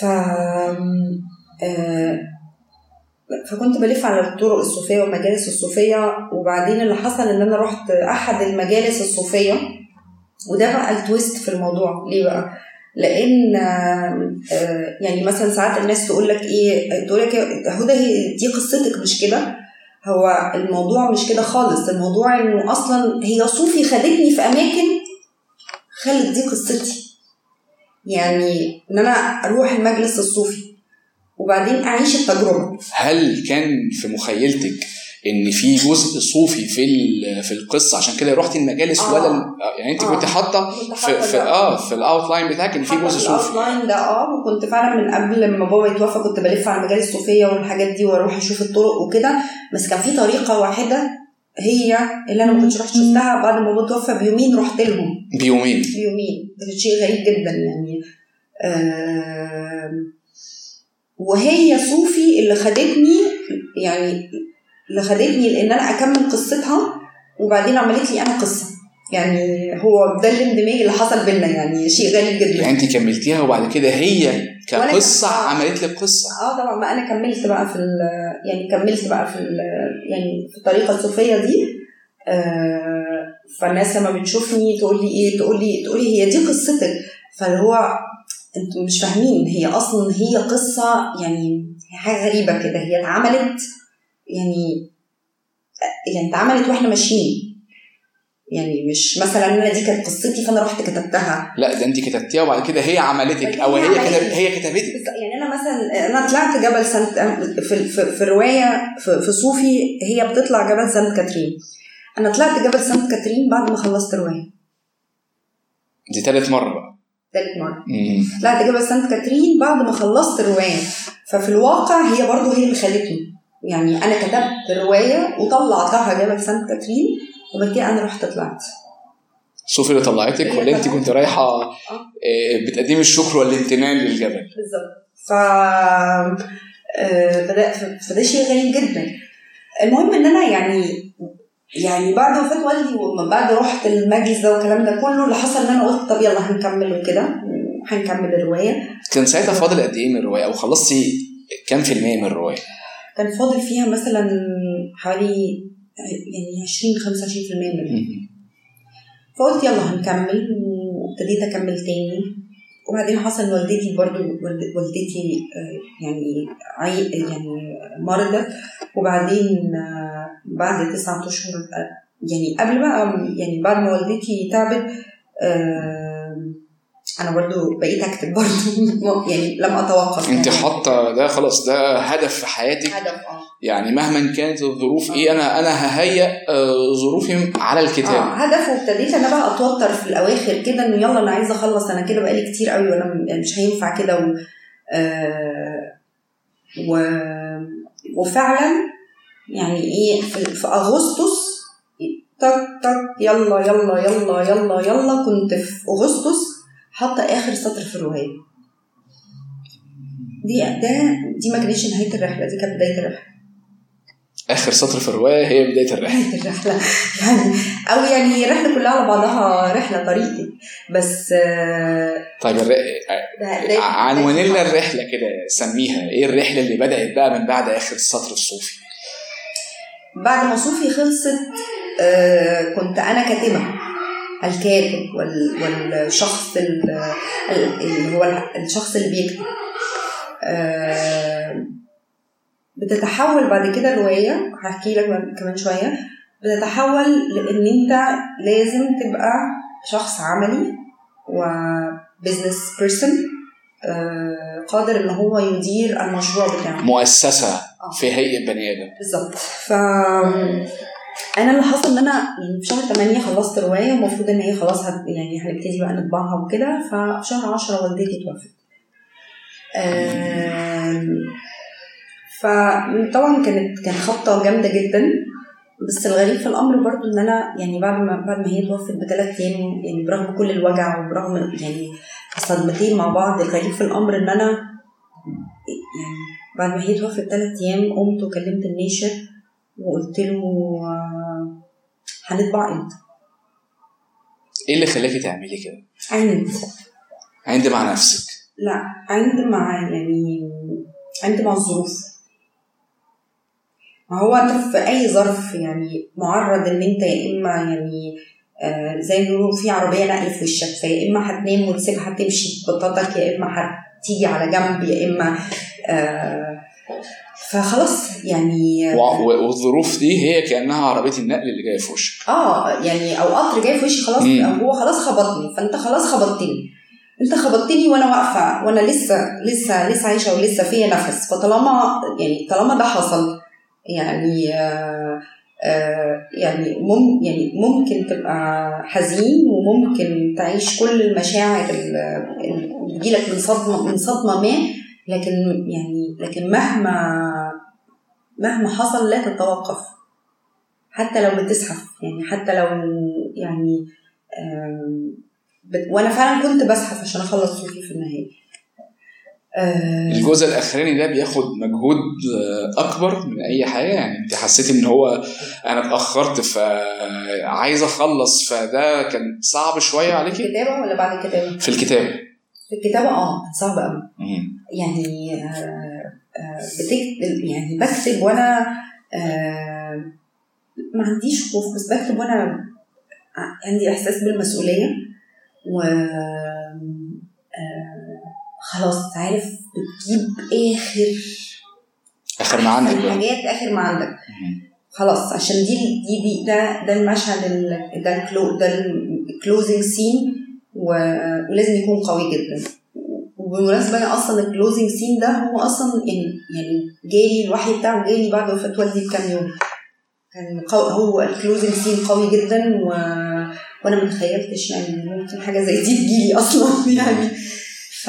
آه، فكنت بلف على الطرق الصوفيه والمجالس الصوفيه وبعدين اللي حصل ان انا رحت احد المجالس الصوفيه وده بقى التويست في الموضوع ليه بقى؟ لان آه، آه، يعني مثلا ساعات الناس تقول لك ايه تقول لك إيه، هدى هي دي قصتك مش كده هو الموضوع مش كده خالص الموضوع انه اصلا هي صوفي خدتني في اماكن خلت دي قصتي يعني ان انا اروح المجلس الصوفي وبعدين اعيش التجربه هل كان في مخيلتك ان في جزء صوفي في ال- في القصه عشان كده رحتي المجالس آه. ولا ال- آه، يعني انت آه. كنت حاطه كنت في, حاطة في ده. اه في الاوتلاين بتاعك ان في جزء صوفي الاوتلاين ده اه وكنت فعلا من قبل ما بابا يتوفى كنت بلف على المجال الصوفيه والحاجات دي واروح اشوف الطرق وكده بس كان في طريقه واحده هي اللي انا ما كنتش رحت شفتها بعد ما بابا توفى بيومين رحت لهم بيومين بيومين ده كان شيء غريب جدا يعني آم، وهي صوفي اللي خدتني يعني اللي خدتني لان انا اكمل قصتها وبعدين عملت لي انا قصه يعني هو ده الاندماج اللي حصل بينا يعني شيء غريب جدا يعني انت كملتيها وبعد كده هي وأنا كقصه كم- آه. عملت لك قصه اه طبعا ما انا كملت بقى في ال يعني كملت بقى في ال يعني في الطريقه الصوفيه دي آه فالناس لما بتشوفني تقول لي ايه تقول لي تقول لي هي دي قصتك فاللي هو انتوا مش فاهمين هي اصلا هي قصه يعني هي حاجه غريبه كده هي اتعملت يعني يعني اتعملت واحنا ماشيين يعني مش مثلا انا دي كانت قصتي فانا رحت كتبتها لا ده انت كتبتيها وبعد كده هي عملتك هي او هي عملتك. كتب هي كتبتك بس يعني انا مثلا انا طلعت جبل سانت في في, في الروايه في, في صوفي هي بتطلع جبل سانت كاترين انا طلعت جبل سانت كاترين بعد ما خلصت الروايه دي تالت مره بقى ثالث مره مم. طلعت جبل سانت كاترين بعد ما خلصت الروايه ففي الواقع هي برضه هي اللي خلتني يعني انا كتبت الروايه وطلعتها جبل سانت كاترين وبعد كده انا رحت طلعت صوفي اللي طلعتك هي ولا انت طلعت. كنت رايحه آه، بتقدمي الشكر والامتنان للجبل بالظبط ف آه، فده فده شيء غريب جدا المهم ان انا يعني يعني بعد وفاه والدي ومن بعد رحت المجلس ده والكلام ده كله اللي حصل ان انا قلت طب يلا هنكمل وكده هنكمل الروايه كان ساعتها فاضل قد ايه من الروايه او خلصتي كام في المية من الروايه كان فاضل فيها مثلا حوالي يعني 20 25% منها مم. فقلت يلا هنكمل وابتديت اكمل تاني وبعدين حصل إن والدتي برضو والد- والدتي آه، يعني عي يعني مرضت وبعدين آه، بعد تسعة اشهر آه، يعني قبل بقى يعني بعد ما والدتي تعبت آه، انا برضو بقيت اكتب برضو يعني لم اتوقف انت يعني حاطه ده خلاص ده هدف في حياتك هدف اه يعني مهما كانت الظروف ايه انا انا ههيئ آه، ظروفي على اه الكتاب هدف وابتديت انا بقى اتوتر في الاواخر كده انه يلا انا عايزه اخلص انا كده بقالي كتير قوي وانا م- مش هينفع كده و... آه و... وفعلا يعني ايه في, في اغسطس تك تك يلا يلا يلا يلا يلا كنت في اغسطس حاطه اخر سطر في الروايه دي ده دي ما كانتش نهايه الرحله دي كانت بدايه الرحله اخر سطر في الروايه هي بدايه الرحله نهايه الرحله يعني او يعني هي الرحله كلها على بعضها رحله طريقي بس آه، طيب الر... ده ده عنوان لنا الرحله كده سميها ايه الرحله اللي بدات بقى من بعد اخر السطر الصوفي بعد ما صوفي خلصت آه، كنت انا كاتبه الكاتب وال- والشخص ال- ال- اللي هو الشخص اللي بيكتب آه، بتتحول بعد كده الروايه هحكي لك كمان شويه بتتحول لان انت لازم تبقى شخص عملي وبزنس بيرسون قادر ان هو يدير المشروع بتاعه مؤسسه في هيئه بني ادم بالظبط ف انا اللي حصل ان انا يعني في شهر 8 خلصت روايه المفروض ان هي خلاص هت يعني هنبتدي بقى نطبعها وكده ففي شهر 10 والدتي توفت آم، فطبعا كانت كانت خبطه جامده جدا بس الغريب في الامر برضو ان انا يعني بعد ما بعد ما هي توفت بثلاث ايام يعني برغم كل الوجع وبرغم يعني الصدمتين مع بعض الغريب في الامر ان انا يعني بعد ما هي توفت ثلاث ايام قمت وكلمت الناشر وقلت له آه، هنطبع امتى ايه اللي خلاكي تعملي كده عند عند مع نفسك لا عند مع يعني عند مع الظروف ما هو انت في اي ظرف يعني معرض ان انت يا اما يعني آه زي ما بيقولوا في عربيه نقل في وشك فيا اما هتنام وتسيبها تمشي ببطاطك يا اما هتيجي على جنب يا اما آه فخلاص يعني و- و- والظروف دي هي كانها عربيه النقل اللي جايه في وشك اه يعني او قطر جاي في وشي خلاص مم. او هو خلاص خبطني فانت خلاص خبطتني انت خبطتني وانا واقفه وانا لسه لسه لسه عايشه ولسه فيا نفس فطالما يعني طالما ده حصل يعني آه آه يعني مم يعني ممكن تبقى حزين وممكن تعيش كل المشاعر ال- اللي بتجيلك من صدمه من صدمه ما لكن يعني لكن مهما مهما حصل لا تتوقف حتى لو بتزحف يعني حتى لو يعني آم، بت... وانا فعلا كنت بزحف عشان اخلص صوفي في النهايه آه، الجزء الاخراني ده بياخد مجهود آه، اكبر من اي حاجه يعني انت حسيت ان هو انا اتاخرت فعايز اخلص فده كان صعب شويه في عليكي الكتابه ولا بعد الكتابه؟ في الكتابه في الكتابه اه كان صعب قوي مم. يعني آه، آه، بتكتب يعني بكتب وانا آه، ما عنديش خوف بس بكتب وانا ع- عندي احساس بالمسؤوليه و آه، خلاص عارف بتجيب اخر اخر ما عندك بقى الحاجات اخر ما عندك مم. خلاص عشان دي دي, دي ده ده المشهد ال- ده الكلو ده الكلوزنج سين ولازم يكون قوي جدا وبالمناسبه أنا اصلا الكلوزنج سين ده هو اصلا يعني يعني جالي الوحي بتاعه جالي بعد وفاه والدي بكام يوم كان قو... هو الكلوزنج سين قوي جدا و... وانا ما تخيلتش يعني إن ممكن حاجه زي دي تجيلي اصلا يعني ف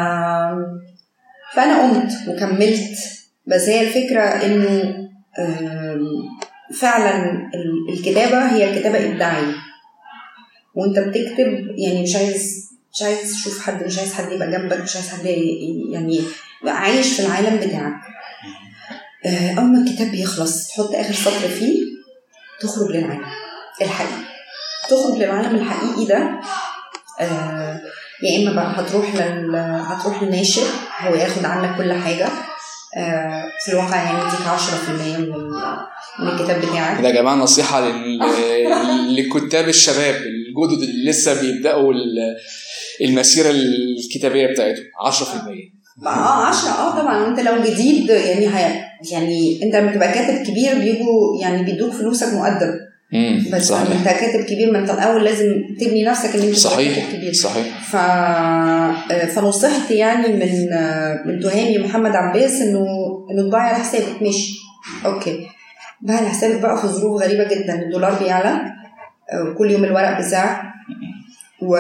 فانا قمت وكملت بس هي الفكره انه آم، فعلا ال- الكتابه هي الكتابه ابداعيه وانت بتكتب يعني مش عايز مش عايز تشوف حد مش عايز حد يبقى جنبك مش عايز حد ي- يعني يبقى عايش في العالم بتاعك آه، اول ما الكتاب بيخلص تحط اخر سطر فيه تخرج للعالم الحقيقي تخرج للعالم الحقيقي ده آه، يا اما بقى هتروح لل هتروح للناشر هو ياخد عنك كل حاجه آه، في الواقع يعني يديك 10% من ال- من الكتاب بتاعك ده يا جماعه نصيحه لل... لكتاب الشباب الجدد اللي لسه بيبداوا ال- المسيره الكتابيه بتاعتهم 10% اه 10 اه طبعا وانت لو جديد يعني هي يعني انت لما تبقى كاتب كبير بيجوا يعني بيدوك فلوسك مقدم امم بس لما صحيح انت كاتب كبير ما انت الاول لازم تبني نفسك ان انت تبقى صحيح كاتب كبير صحيح ف... فنصحت يعني من من تهامي محمد عباس انه انه تباعي على حسابك ماشي اوكي باعي على حسابك بقى في ظروف غريبه جدا الدولار بيعلى آه، كل يوم الورق بسعر و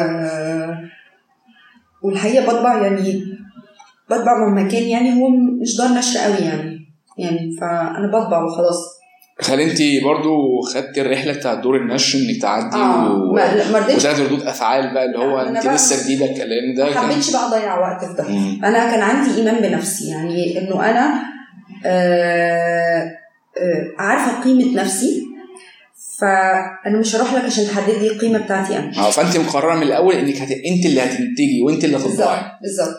والحقيقه بطبع يعني بطبع من مكان يعني هو مش دار نشر قوي يعني يعني فانا بطبع وخلاص هل انت برضو خدتي الرحله بتاعت دور النشر انك تعدي اه و... ما لا، ما رضيتش وتاخدي ردود افعال بقى اللي هو أنا انت بقى- لسه جديده لان ده ما كان حبيتش بقى اضيع وقت في ده مم. انا كان عندي ايمان بنفسي يعني انه انا آه، آه، عارفه قيمه نفسي فانا مش هروح لك عشان تحدد لي القيمه بتاعتي انا اه فانت مقرره من الاول انك هت... انت اللي هتنتجي وانت اللي بالظبط هتطبعي بالظبط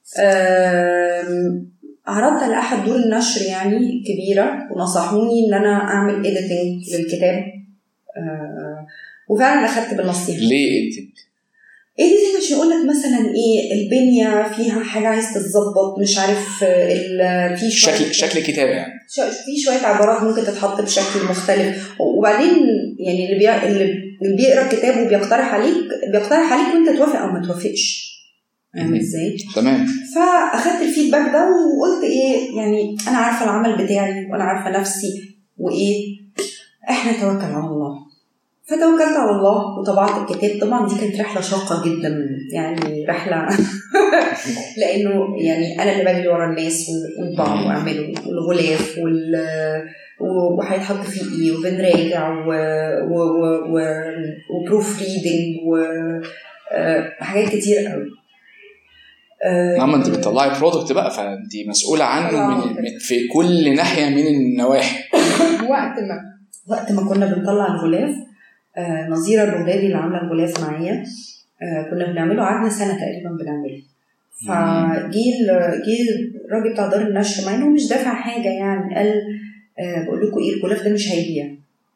آم، عرضت على احد دور النشر يعني كبيره ونصحوني ان انا اعمل اديتنج للكتاب آه، وفعلا اخدت بالنصيحه ليه انت اديتنج عشان اقول لك مثلا ايه البنيه فيها حاجه عايز تتظبط مش عارف آه، ال- في شوية- شكل شكل كتابه يعني ش- في شويه عبارات ممكن تتحط بشكل مختلف وبعدين يعني اللي بي... اللي اللي بيقرا الكتاب وبيقترح عليك بيقترح عليك وانت توافق او ما توافقش فاهم مهم. ازاي؟ تمام فاخدت الفيدباك ده وقلت ايه يعني انا عارفه العمل بتاعي وانا عارفه نفسي وايه احنا توكل على الله فتوكلت على الله وطبعت الكتاب طبعا دي كانت رحله شاقه جدا يعني رحله لانه يعني انا اللي بجري ورا الناس ونطبعه واعمله والغلاف وال و- وهيتحط فيه ايه وبنراجع و... و... و... و... وبروف ريدنج وحاجات كتير قوي آه، نعم انت بتطلعي برودكت بقى فانت مسؤوله عنه طبعاً. من... من في كل ناحيه من النواحي وقت ما وقت ما كنا بنطلع الغلاف آه، نظيره البغدادي اللي عامله الغلاف معايا آه، كنا بنعمله قعدنا سنه تقريبا بنعمله فجي ال- جه الراجل بتاع دار النشر مع انه مش دافع حاجه يعني قال آه، بقول لكم ايه الغلاف ده مش هيبيع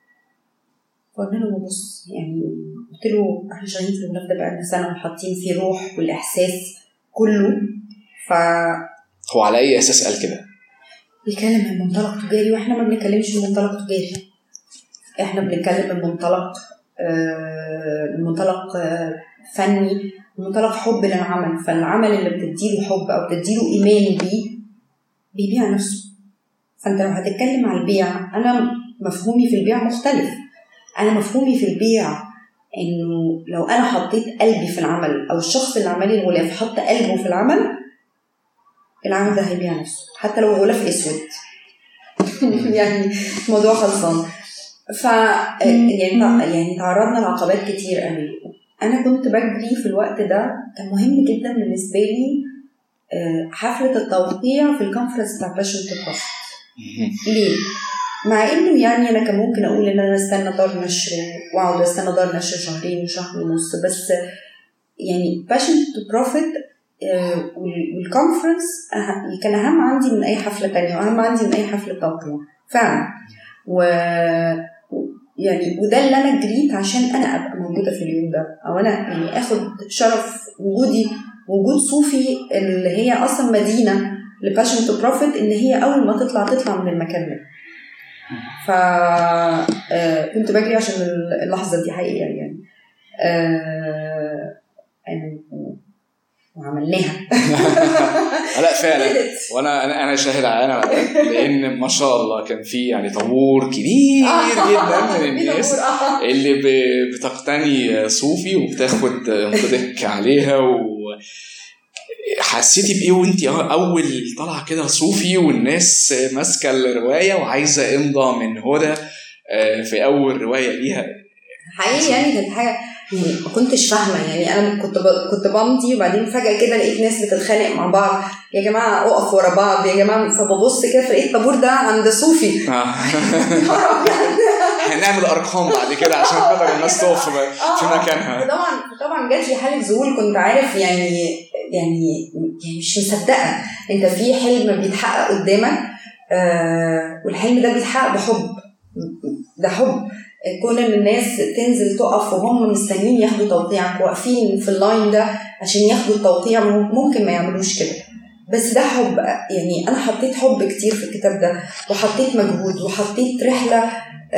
فقلنا له بص يعني قلت له احنا شغالين في الغلاف ده بقالنا سنه وحاطين فيه روح والاحساس كله ف هو على اي اساس قال كده؟ بيتكلم من منطلق تجاري واحنا ما بنتكلمش من منطلق تجاري احنا بنتكلم من منطلق آه، من منطلق آه، فني من منطلق حب للعمل فالعمل اللي بتديله حب او بتديله ايمان بيه بيبيع نفسه فانت لو هتتكلم على البيع انا مفهومي في البيع مختلف انا مفهومي في البيع انه لو انا حطيت قلبي في العمل او الشخص اللي عمل لي الغلاف حط قلبه في العمل العمل ده هيبيع نفسه حتى لو غلاف اسود يعني الموضوع خلصان ف يعني يعني تعرضنا لعقبات كتير قوي انا كنت بجري في الوقت ده كان مهم جدا بالنسبه لي آه، حفله التوقيع في الكونفرنس بتاع باشن تو بروفيت ليه؟ مع انه يعني انا كان ممكن اقول ان انا استنى دار نشر واقعد استنى دار نشر شهرين وشهر ونص بس يعني باشن تو بروفيت والكونفرنس كان اهم عندي من اي حفله تانية واهم عندي من اي حفله توقيع فعلا و يعني وده اللي انا جريت عشان انا ابقى موجوده في اليوم ده او انا يعني اخد شرف وجودي وجود صوفي اللي هي اصلا مدينه لباشن تو بروفيت ان هي اول ما تطلع تطلع من المكان ده ف آه، كنت بجري عشان اللحظه دي حقيقه يعني آه، يعني وعملناها لا فعلا Did it. وانا انا انا شاهد على على ده لان ما شاء الله كان في يعني طابور كبير جدا من الناس آه. اللي ب- بتقتني صوفي وبتاخد انقدك عليها و حسيتي بايه وانت اول طالعه كده صوفي والناس ماسكه الروايه وعايزه امضى من هدى آه، في اول روايه ليها حقيقي يعني كانت حاجه يعني ما كنتش فاهمه يعني انا كنت ب... كنت بمضي وبعدين فجاه كده لقيت ناس بتتخانق مع بعض يا جماعه اقف ورا بعض يا جماعه فببص كده فلقيت الطابور ده عند صوفي آه. يا نهار أبيض. هنعمل ارقام بعد كده عشان خاطر الناس تقف في- في آه، مكانها طبعا طبعا جات لي حاله ذهول كنت عارف يعني يعني يعني مش مصدقه انت في حلم بيتحقق قدامك آه والحلم ده بيتحقق بحب ده حب كون ان الناس تنزل تقف وهم مستنيين ياخدوا توقيعك واقفين في اللاين ده عشان ياخدوا التوقيع ممكن ما يعملوش كده بس ده حب يعني انا حطيت حب كتير في الكتاب ده وحطيت مجهود وحطيت رحله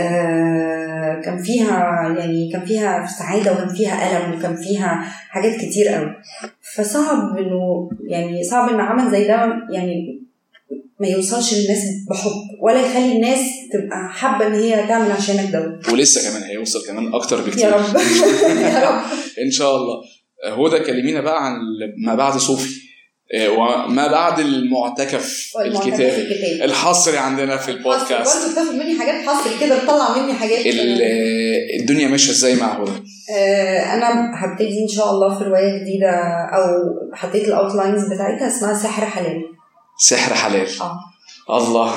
آه كان فيها يعني كان فيها سعاده وكان فيها الم وكان فيها حاجات كتير قوي فصعب انه يعني صعب ان عمل زي ده يعني ما يوصلش للناس بحب ولا يخلي الناس تبقى حابه ان هي تعمل عشانك ده ولسه كمان هيوصل كمان اكتر بكتير يا رب يا رب ان شاء الله هدى كلمينا بقى عن ما بعد صوفي آه، وما بعد المعتكف الكتابي الكتاب الحصري عندنا في البودكاست برضه بتاخد مني حاجات حصر كده بتطلع مني حاجات ال- الدنيا ماشيه ازاي مع هدى آه، انا هبتدي ان شاء الله في روايه جديده او حطيت الاوتلاينز بتاعتها اسمها سحر حلال سحر حلال اه الله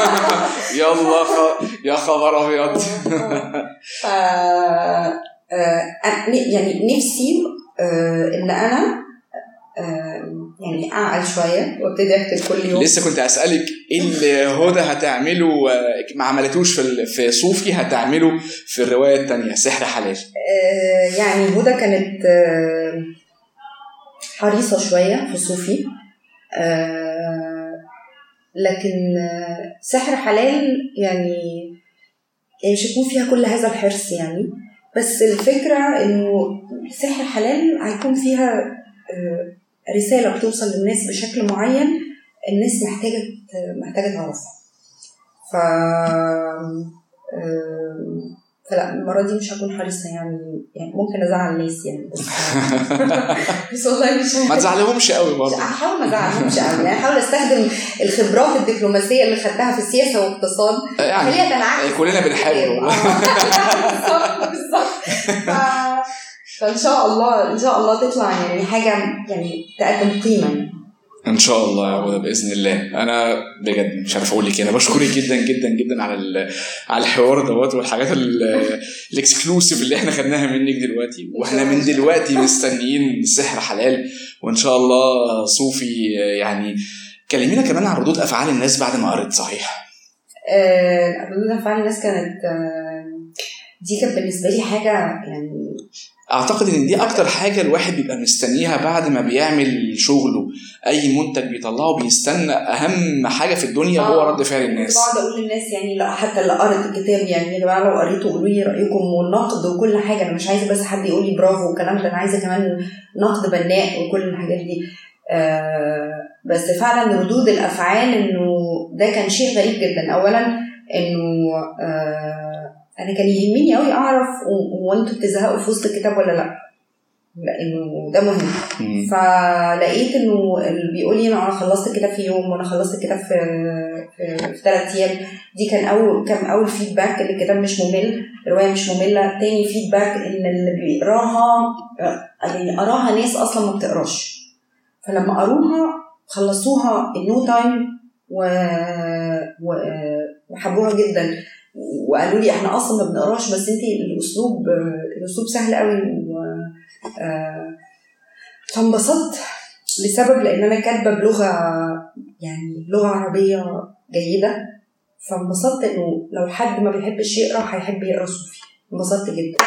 يلا خ... يا خبر ابيض ف آه، أنا- يعني نفسي آه، ان انا آه، يعني اعقل شويه وابتدي اكتب كل يوم لسه كنت اسالك ايه اللي هدى هتعمله آه، ما عملتوش في ال- في صوفي هتعمله في الروايه الثانيه سحر حلال آه، يعني هدى كانت آه، حريصة شوية في صوفي آه، لكن آه، سحر حلال يعني يعني مش هيكون فيها كل هذا الحرص يعني بس الفكرة إنه سحر حلال هيكون فيها آه، رسالة بتوصل للناس بشكل معين الناس محتاجة محتاجة تعرفها ف آه، فلا المرة دي مش هكون حريصة يعني يعني ممكن أزعل الناس يعني بس بس والله مش ما تزعلهمش قوي برضه هحاول ما ازعلهمش قوي يعني احاول استخدم الخبرات الدبلوماسيه اللي خدتها في السياسه والاقتصاد يعني خليها تنعكس كلنا بنحاول والله. آه. بالظبط بالظبط ف- فان شاء الله ان شاء الله تطلع يعني حاجه يعني تقدم قيمه يعني. ان شاء الله يا هدى باذن الله انا بجد مش عارف اقول لك إيه. انا بشكرك جدا جدا جدا على ال- على الحوار دوت والحاجات ال- الاكسكلوسيف اللي احنا خدناها منك دلوقتي واحنا من دلوقتي مستنيين السحر حلال وان شاء الله صوفي يعني كلمينا كمان عن ردود افعال الناس بعد ما قريت صحيح آه، ردود افعال الناس كانت آه، دي كانت بالنسبه لي حاجه يعني اعتقد ان دي اكتر حاجه الواحد بيبقى مستنيها بعد ما بيعمل شغله اي منتج بيطلعه بيستنى اهم حاجه في الدنيا هو آه. رد فعل الناس بقعد اقول للناس يعني لا حتى اللي قرت الكتاب يعني يا جماعه لو قريته قولوا لي رايكم والنقد وكل حاجه انا مش عايزه بس حد يقول لي برافو والكلام ده انا عايزه كمان نقد بناء وكل الحاجات دي آه بس فعلا ردود الافعال انه ده كان شيء غريب جدا اولا انه آه انا كان يهمني قوي اعرف و- وانتوا بتزهقوا في وسط الكتاب ولا لا لانه ده مهم مم. فلقيت انه اللي بيقول لي انا خلصت الكتاب في يوم وانا خلصت الكتاب في في, في ثلاث ايام دي كان اول كان اول فيدباك ان الكتاب مش ممل الروايه مش ممله تاني فيدباك ان اللي بيقراها آه، يعني قراها ناس اصلا ما بتقراش فلما قروها خلصوها النو تايم و... و... وحبوها جدا وقالوا لي احنا اصلا ما بنقراش بس انت الاسلوب الاسلوب سهل قوي و... آه، فانبسطت لسبب لان انا كاتبه بلغه يعني لغه عربيه جيده فانبسطت انه لو حد ما بيحبش يقرا هيحب يقرا صوفي انبسطت جدا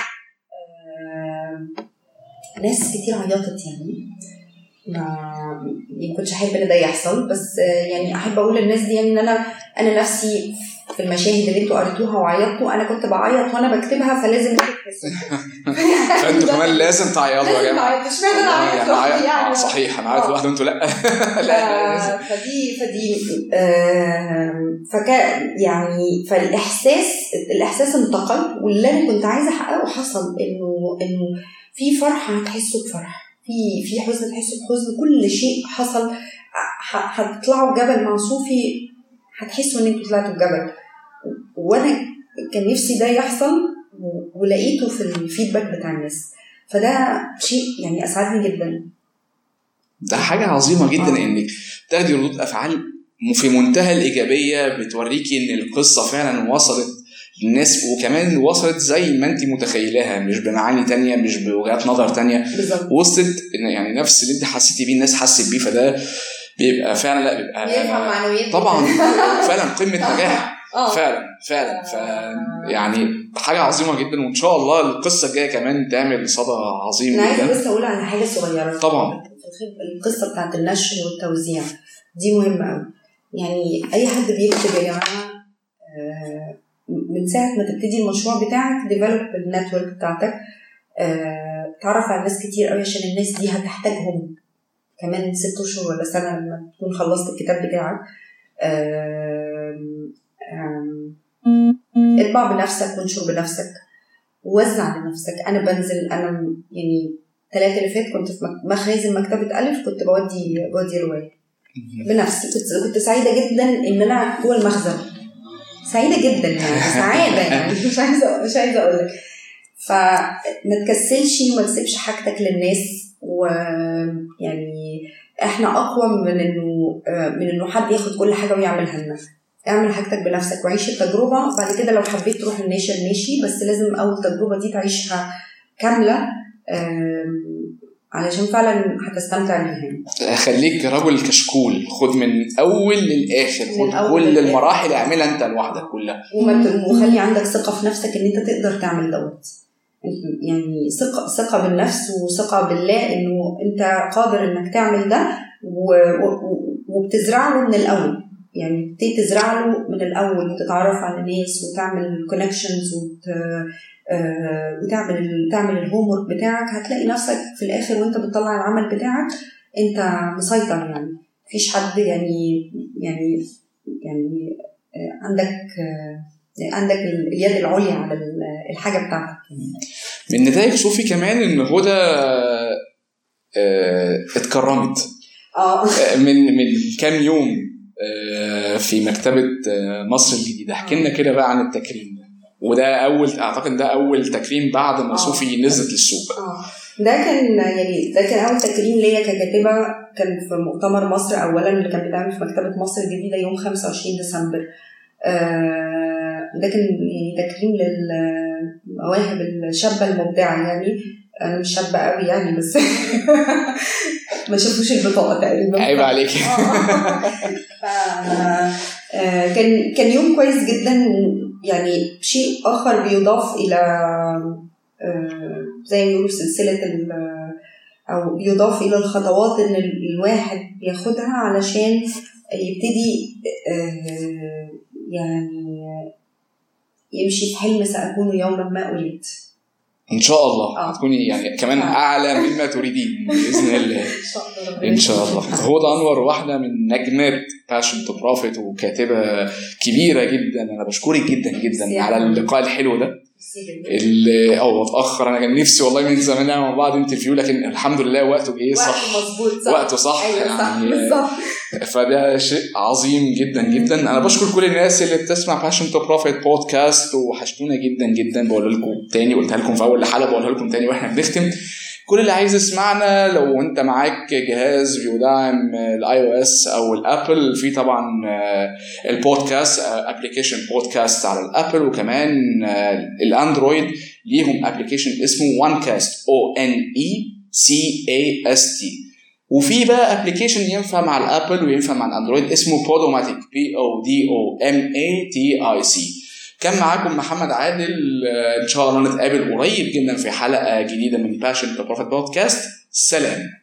آه، ناس كتير عيطت يعني ما ما كنتش احب ان ده يحصل بس آه، يعني احب اقول للناس دي يعني ان انا انا نفسي في المشاهد اللي انتوا قريتوها وعيطتوا انا كنت بعيط وانا بكتبها فلازم انتوا تحسوا فانتوا كمان لازم تعيطوا يا جماعه اشمعنى انا يعني عيطت عيط- لوحدي يعني آه، صحيح انا عيط آه. لوحدي وانتوا لا لا لا لازم. ف- فدي فدي آم، فكا يعني فالاحساس الاحساس انتقل واللي انا كنت عايزه احققه حصل انه انه في فرح هتحسوا بفرح في في حزن تحسوا بحزن كل شيء حصل ح- هتطلعوا جبل مع صوفي هتحسوا ان انتوا طلعتوا الجبل وانا كان نفسي ده يحصل و- ولقيته في الفيدباك بتاع الناس فده شيء يعني اسعدني جدا ده حاجه عظيمه جدا آه. انك تاخدي ردود افعال في منتهى الايجابيه بتوريكي ان القصه فعلا وصلت للناس وكمان وصلت زي ما انت متخيلاها مش بمعاني تانية مش بوجهات نظر تانية بالظبط وصلت إن يعني نفس اللي انت حسيتي بيه الناس حست بيه فده بيبقى فعلا لا بيرفع بيبقى معنويات طبعا فعلا قمه نجاح اه فعلا فعلا ف يعني حاجه عظيمه جدا وان شاء الله القصه الجايه كمان تعمل صدى عظيم انا عايزه جدا بس اقول على حاجه صغيره طبعا الخب- القصه بتاعت النشر والتوزيع دي مهمه قوي يعني اي حد بيكتب يا جماعه آه، من ساعه ما تبتدي المشروع بتاعك ديفلوب النتورك بتاعتك آه، تعرف على ناس كتير قوي عشان الناس دي هتحتاجهم كمان ست اشهر ولا سنه لما تكون خلصت الكتاب بتاعك آم، آم، اطبع بنفسك وانشر بنفسك ووزع لنفسك انا بنزل انا م- يعني ثلاثة اللي فات كنت في مك- مخازن مكتبة ألف كنت بودي بودي رواية بنفسي كنت كنت سعيدة جدا إن أنا جوه المخزن سعيدة جدا يعني سعادة يعني مش عايزة مش عايزة أقول لك فما تكسلش وما تسيبش حاجتك للناس ويعني احنا اقوى من انه من انه حد ياخد كل حاجه ويعملها لنا اعمل حاجتك بنفسك وعيش التجربه بعد كده لو حبيت تروح الناشر ماشي بس لازم اول تجربه دي تعيشها كامله آم، علشان فعلا هتستمتع بيها يعني. خليك رجل كشكول خد من اول للاخر من خد أول كل للآخر. المراحل اعملها انت لوحدك كلها وما ت- وخلي عندك ثقه في نفسك ان انت تقدر تعمل دوت يعني ثقه ثقه بالنفس وثقه بالله انه انت قادر انك تعمل ده و- و- وبتزرع له من الاول يعني بتبتدي تزرع له من الاول وتتعرف على الناس وتعمل كونكشنز وت... آه، وتعمل تعمل الهوم ورك بتاعك هتلاقي نفسك في الاخر وانت بتطلع العمل بتاعك انت مسيطر يعني مفيش حد يعني يعني يعني آه، عندك آه، عندك اليد العليا على ال- الحاجه بتاعتك من نتائج صوفي كمان ان هدى آه، اتكرمت اه آه، من من كام يوم آه، في مكتبه آه، مصر الجديده احكي لنا كده بقى عن التكريم ده وده اول اعتقد ده اول تكريم بعد ما آه. صوفي نزلت للسوق اه ده كان يعني ده كان اول تكريم ليا ككاتبه كان في مؤتمر مصر اولا اللي كان بيتعمل في مكتبه مصر الجديده يوم 25 ديسمبر آه، ده كان يعني تكريم للمواهب الشابه المبدعه يعني انا مش شابه قوي يعني بس ما شافوش البطاقه تقريبا عيب عليك ف آه، كان كان يوم كويس جدا يعني شيء اخر بيضاف الى آه، زي ما بيقولوا سلسله ال- او بيضاف الى الخطوات ان ال- الواحد بياخدها علشان يبتدي آه، يعني يمشي في حلم ساكون يوما ما اريد ان شاء الله آه. هتكوني يعني كمان آه. اعلى مما تريدين باذن الله ان شاء الله ربنا ان شاء الله يخليك. هدى انور واحده من نجمات باشن تو بروفيت وكاتبه كبيره جدا انا بشكرك جدا جدا ميرسي. على اللقاء الحلو ده ميرسي جداً. اللي اه اتاخر انا كان نفسي والله من زمان نعمل مع بعض انترفيو لكن الحمد لله وقته جه صح وقت مظبوط صح وقته صح ايوه صح يعني بالظبط فده شيء عظيم جدا جدا انا بشكر كل الناس اللي بتسمع باشن تو بروفيت بودكاست وحشتونا جدا جدا بقول لكم تاني قلتها لكم في اول حلقه بقولها لكم تاني واحنا بنختم كل اللي عايز يسمعنا لو انت معاك جهاز بيدعم الاي او اس او الابل في طبعا آه، البودكاست ابلكيشن بودكاست على الابل وكمان آه، الاندرويد ليهم ابلكيشن اسمه وان كاست او ان اي سي اي اس تي وفي بقى ابلكيشن ينفع مع الابل وينفع مع الاندرويد اسمه بودوماتيك بي او دي او ام اي تي اي سي كان معاكم محمد عادل آه، ان شاء الله نتقابل قريب جدا في حلقه جديده من باشن تو بروفيت بودكاست سلام